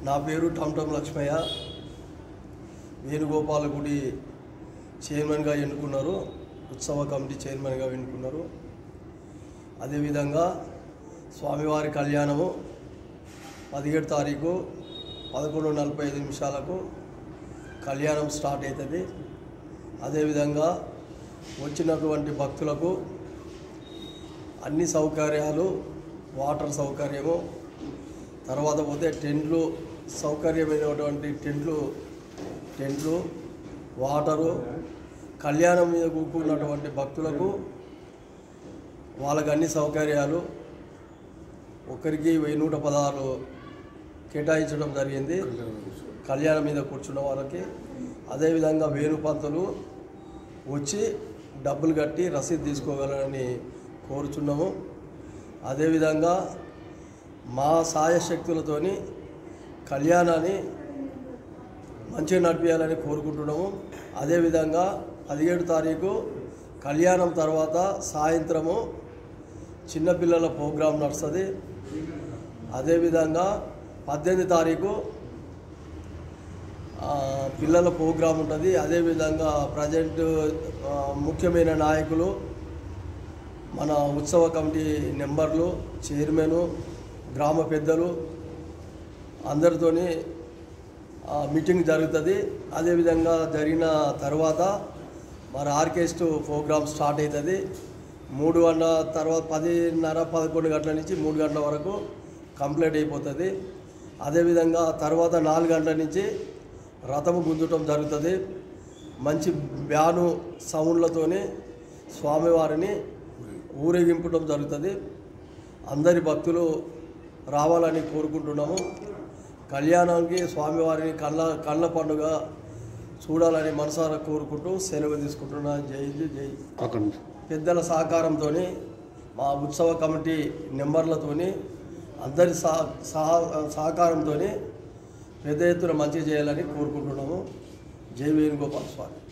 నా పేరు టమ్టమ్ లక్ష్మయ్య వేణుగోపాల గుడి చైర్మన్గా ఎన్నుకున్నారు ఉత్సవ కమిటీ చైర్మన్గా ఎన్నుకున్నారు అదేవిధంగా స్వామివారి కళ్యాణము పదిహేడు తారీఖు పదకొండు నలభై ఐదు నిమిషాలకు కళ్యాణం స్టార్ట్ అవుతుంది అదేవిధంగా వచ్చినటువంటి భక్తులకు అన్ని సౌకర్యాలు వాటర్ సౌకర్యము తర్వాత పోతే టెంట్లు సౌకర్యమైనటువంటి టెంట్లు టెంట్లు వాటరు కళ్యాణం మీద కూకున్నటువంటి భక్తులకు వాళ్ళకి అన్ని సౌకర్యాలు ఒకరికి వెయ్యి నూట పదహారు కేటాయించడం జరిగింది కళ్యాణం మీద కూర్చున్న వాళ్ళకి అదేవిధంగా వేణుపంతులు వచ్చి డబ్బులు కట్టి రసీదు తీసుకోగలరని కోరుచున్నాము అదేవిధంగా మా సాయశక్తులతోని కళ్యాణాన్ని మంచిగా నడిపించాలని కోరుకుంటున్నాము అదేవిధంగా పదిహేడు తారీఖు కళ్యాణం తర్వాత సాయంత్రము చిన్నపిల్లల ప్రోగ్రాం నడుస్తుంది అదేవిధంగా పద్దెనిమిది తారీఖు ఆ, పిల్లల ప్రోగ్రాం ఉంటుంది అదేవిధంగా ప్రజెంట్ ఆ, ముఖ్యమైన నాయకులు మన ఉత్సవ కమిటీ నెంబర్లు చైర్మన్ గ్రామ పెద్దలు అందరితోని ఆ, మీటింగ్ జరుగుతుంది అదేవిధంగా జరిగిన తర్వాత మరి ఆర్కెస్ట్రా ప్రోగ్రామ్ స్టార్ట్ అవుతుంది మూడు గంటల తర్వాత పదిన్నర పదకొండు గంటల నుంచి మూడు గంటల వరకు కంప్లీట్ అయిపోతుంది అదేవిధంగా తర్వాత నాలుగు గంటల నుంచి రథము గుంజటం జరుగుతుంది మంచి బ్యాను సౌండ్లతోని స్వామివారిని ఊరేగింపడం జరుగుతుంది అందరి భక్తులు రావాలని కోరుకుంటున్నాము కళ్యాణానికి స్వామివారిని కళ్ళ కళ్ళ పండుగ చూడాలని మనసారా కోరుకుంటూ సెలవు తీసుకుంటున్నా జై జై జై ఒక నిమిషం పెద్దల సహకారంతో మా ఉత్సవ కమిటీ నెంబర్లతోని అందరి సహ సహ సహకారంతో పెద్ద ఎత్తున మంచిగా చేయాలని కోరుకుంటున్నాము జై వేణుగోపాల్ స్వామి